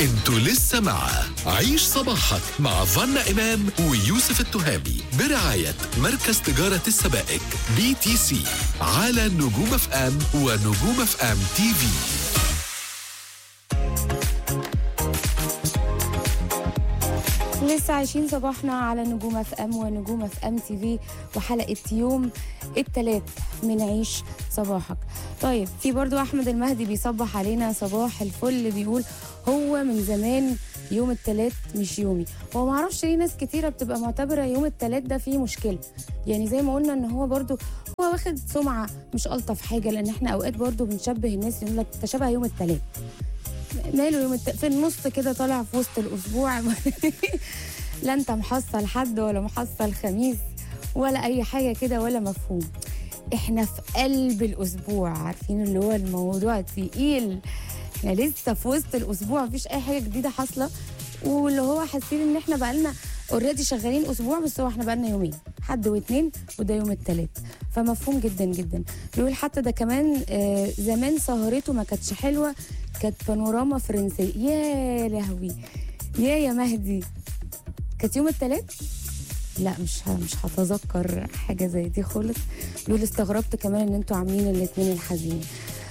انتوا لسه مع عيش صباحك مع فنا إمام ويوسف التهامي برعاية مركز تجارة السبائك بي تي سي على نجوم اف ام ونجوم اف ام تي في لسه عايشين صباحنا على نجوم اف ام ونجوم اف ام تي في وحلقه يوم التلات من عيش صباحك طيب في برضو احمد المهدي بيصبح علينا صباح الفل بيقول هو من زمان يوم التلات مش يومي هو ما اعرفش ليه ناس كتيره بتبقى معتبره يوم التلات ده فيه مشكله يعني زي ما قلنا ان هو برضو هو واخد سمعه مش الطف حاجه لان احنا اوقات برضو بنشبه الناس يقول لك تشابه يوم التلات ماله يوم الت... في النص كده طالع في وسط الاسبوع لا انت محصل حد ولا محصل خميس ولا اي حاجه كده ولا مفهوم احنا في قلب الاسبوع عارفين اللي هو الموضوع تقيل احنا لسه في وسط الاسبوع مفيش اي حاجه جديده حاصله واللي هو حاسين ان احنا بقالنا اوريدي شغالين اسبوع بس هو احنا بقالنا يومين حد واثنين وده يوم الثلاث فمفهوم جدا جدا بيقول حتى ده كمان آه زمان سهرته ما كانتش حلوه كانت بانوراما فرنسيه يا لهوي يا يا مهدي كانت يوم الثلاث لا مش ه- مش هتذكر حاجه زي دي خالص بيقول استغربت كمان ان انتوا عاملين الاثنين الحزين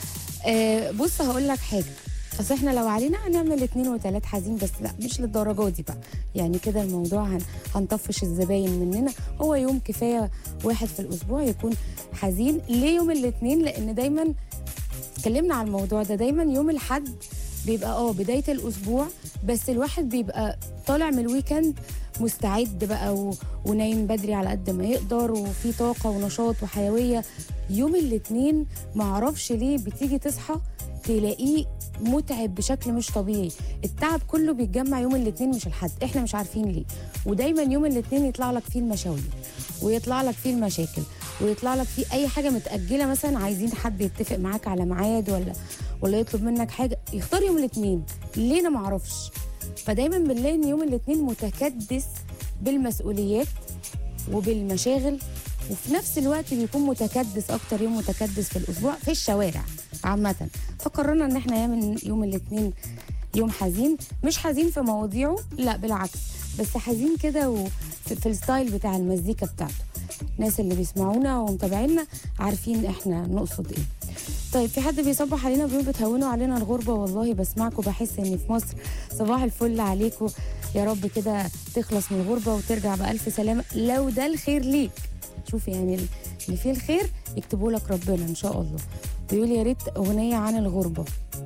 آه بص هقول لك حاجه اصل احنا لو علينا هنعمل اتنين وتلات حزين بس لا مش للدرجه دي بقى يعني كده الموضوع هن هنطفش الزباين مننا هو يوم كفايه واحد في الاسبوع يكون حزين ليه يوم الاثنين لان دايما اتكلمنا على الموضوع ده دايما يوم الحد بيبقى اه بدايه الاسبوع بس الواحد بيبقى طالع من الويكند مستعد بقى و... ونايم بدري على قد ما يقدر وفي طاقه ونشاط وحيويه يوم الاثنين معرفش ليه بتيجي تصحى تلاقيه متعب بشكل مش طبيعي التعب كله بيتجمع يوم الاثنين مش الحد احنا مش عارفين ليه ودايما يوم الاثنين يطلع لك فيه المشاوير ويطلع لك فيه المشاكل ويطلع لك فيه اي حاجه متاجله مثلا عايزين حد يتفق معاك على ميعاد ولا ولا يطلب منك حاجه يختار يوم الاثنين ليه انا معرفش فدايما بنلاقي ان يوم الاثنين متكدس بالمسؤوليات وبالمشاغل وفي نفس الوقت بيكون متكدس اكتر يوم متكدس في الاسبوع في الشوارع عامه فقررنا ان احنا نعمل يوم الاثنين يوم حزين مش حزين في مواضيعه لا بالعكس بس حزين كده وفي في الستايل بتاع المزيكا بتاعته الناس اللي بيسمعونا ومتابعينا عارفين احنا نقصد ايه طيب في حد بيصبح علينا بيقول بتهونوا علينا الغربة والله بسمعكم بحس اني في مصر صباح الفل عليكم يا رب كده تخلص من الغربة وترجع بألف سلامة لو ده الخير ليك شوف يعني اللي فيه الخير يكتبه لك ربنا ان شاء الله بيقول يا ريت اغنية عن الغربة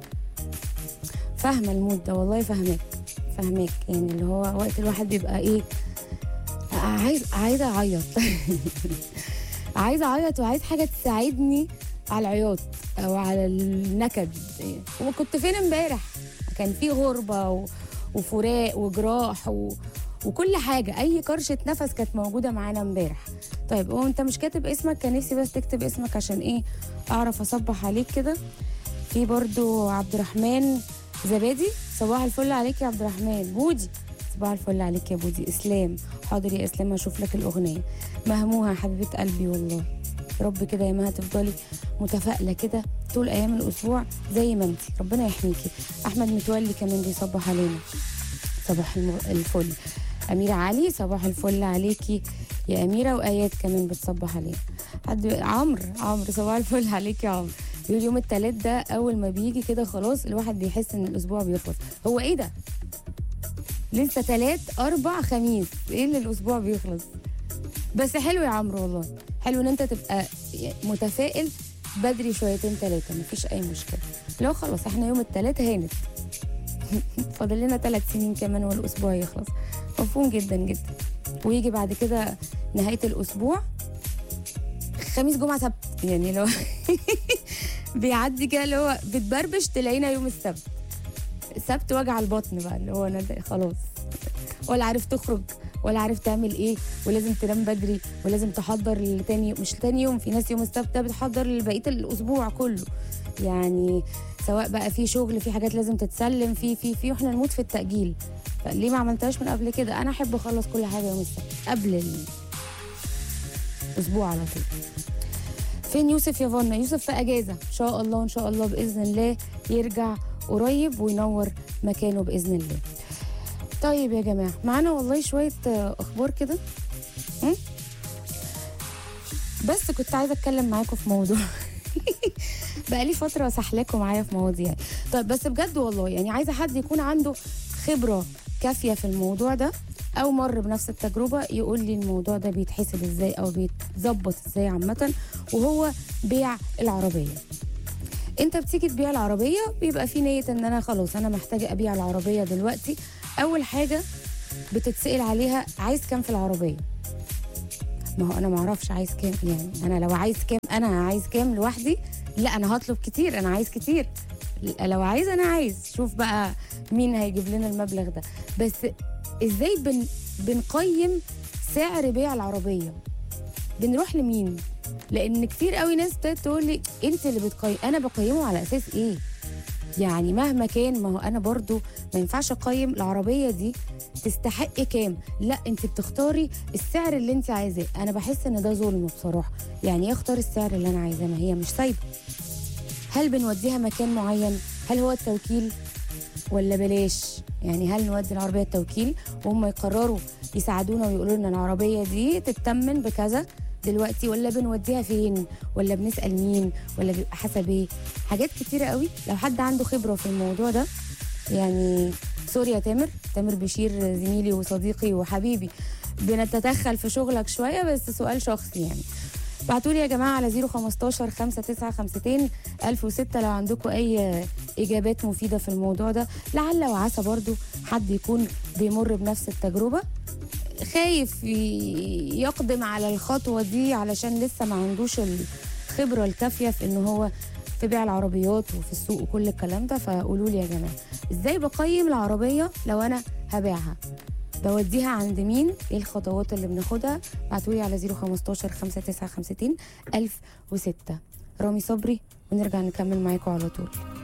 فاهمة المود ده والله فاهماك فاهماك يعني اللي هو وقت الواحد بيبقى ايه عايز عايزة اعيط عايزة اعيط وعايز حاجة تساعدني على العياط او على النكد وكنت فين امبارح كان في غربة و... وفراق وجراح و... وكل حاجة أي كرشة نفس كانت موجودة معانا امبارح طيب هو أنت مش كاتب اسمك كان نفسي بس تكتب اسمك عشان إيه أعرف أصبح عليك كده في برضو عبد الرحمن زبادي صباح الفل عليك يا عبد الرحمن بودي صباح الفل عليك يا بودي اسلام حاضر يا اسلام هشوف لك الاغنيه مهموها يا حبيبه قلبي والله يا رب كده يا ما هتفضلي متفائله كده طول ايام الاسبوع زي ما انت ربنا يحميكي احمد متولي كمان بيصبح علينا صباح الم- الفل أميرة علي صباح الفل عليكي يا أميرة وآيات كمان بتصبح علينا حد عمرو عمرو صباح الفل عليك يا عمرو يقول يوم التلات ده أول ما بيجي كده خلاص الواحد بيحس إن الأسبوع بيخلص هو إيه ده؟ لسه تلات أربع خميس إيه اللي الأسبوع بيخلص؟ بس حلو يا عمرو والله حلو إن أنت تبقى متفائل بدري شويتين تلاتة مفيش أي مشكلة لو خلاص احنا يوم التلات هانت فاضل لنا ثلاث سنين كمان والاسبوع يخلص مفهوم جدا جدا ويجي بعد كده نهايه الاسبوع خميس جمعه سبت يعني لو بيعدي كده اللي هو بتبربش تلاقينا يوم السبت السبت وجع البطن بقى اللي هو انا ده خلاص ولا عارف تخرج ولا عارف تعمل ايه ولازم تنام بدري ولازم تحضر لتاني مش تاني يوم في ناس يوم السبت ده بتحضر لبقيه الاسبوع كله يعني سواء بقى في شغل في حاجات لازم تتسلم في في في واحنا نموت في التأجيل فليه ما عملتهاش من قبل كده انا احب اخلص كل حاجه يوم السبت قبل الاسبوع على طول فين يوسف يا فنا يوسف في اجازه ان شاء الله ان شاء الله باذن الله يرجع قريب وينور مكانه باذن الله طيب يا جماعه معانا والله شويه آه، اخبار كده م? بس كنت عايزه اتكلم معاكم في موضوع بقالي فتره سحلاكم معايا في مواضيع طيب بس بجد والله يعني عايزه حد يكون عنده خبره كافيه في الموضوع ده او مر بنفس التجربه يقول لي الموضوع ده بيتحسب ازاي او بيتظبط ازاي عامه وهو بيع العربيه انت بتيجي تبيع العربيه بيبقى في نيه ان انا خلاص انا محتاجه ابيع العربيه دلوقتي اول حاجه بتتسال عليها عايز كام في العربيه ما هو انا ما اعرفش عايز كام يعني انا لو عايز كام انا عايز كام لوحدي لا انا هطلب كتير انا عايز كتير لو عايز انا عايز شوف بقى مين هيجيب لنا المبلغ ده بس ازاي بن بنقيم سعر بيع العربيه بنروح لمين لان كتير قوي ناس ابتدت تقول لي انت اللي بتقيم انا بقيمه على اساس ايه يعني مهما كان ما هو انا برضو ما ينفعش اقيم العربيه دي تستحق كام لا انت بتختاري السعر اللي انت عايزاه انا بحس ان ده ظلم بصراحه يعني ايه اختار السعر اللي انا عايزاه ما هي مش سايبه هل بنوديها مكان معين هل هو التوكيل ولا بلاش يعني هل نودي العربيه التوكيل وهم يقرروا يساعدونا ويقولوا لنا العربيه دي تتمن بكذا دلوقتي ولا بنوديها فين ولا بنسال مين ولا بيبقى حسب ايه حاجات كتيره قوي لو حد عنده خبره في الموضوع ده يعني سوري يا تامر تامر بشير زميلي وصديقي وحبيبي بنتدخل في شغلك شويه بس سؤال شخصي يعني بعتوا لي يا جماعه على 015 5952 1006 لو عندكم اي اجابات مفيده في الموضوع ده لعل وعسى برضو حد يكون بيمر بنفس التجربه خايف ي- يقدم على الخطوه دي علشان لسه ما عندوش الخبره الكافيه في ان هو في بيع العربيات وفي السوق وكل الكلام ده فقولوا لي يا جماعه ازاي بقيم العربيه لو انا هبيعها بوديها عند مين ايه الخطوات اللي بناخدها بعتولي على 015 5952 1006 رامي صبري ونرجع نكمل معاكم على طول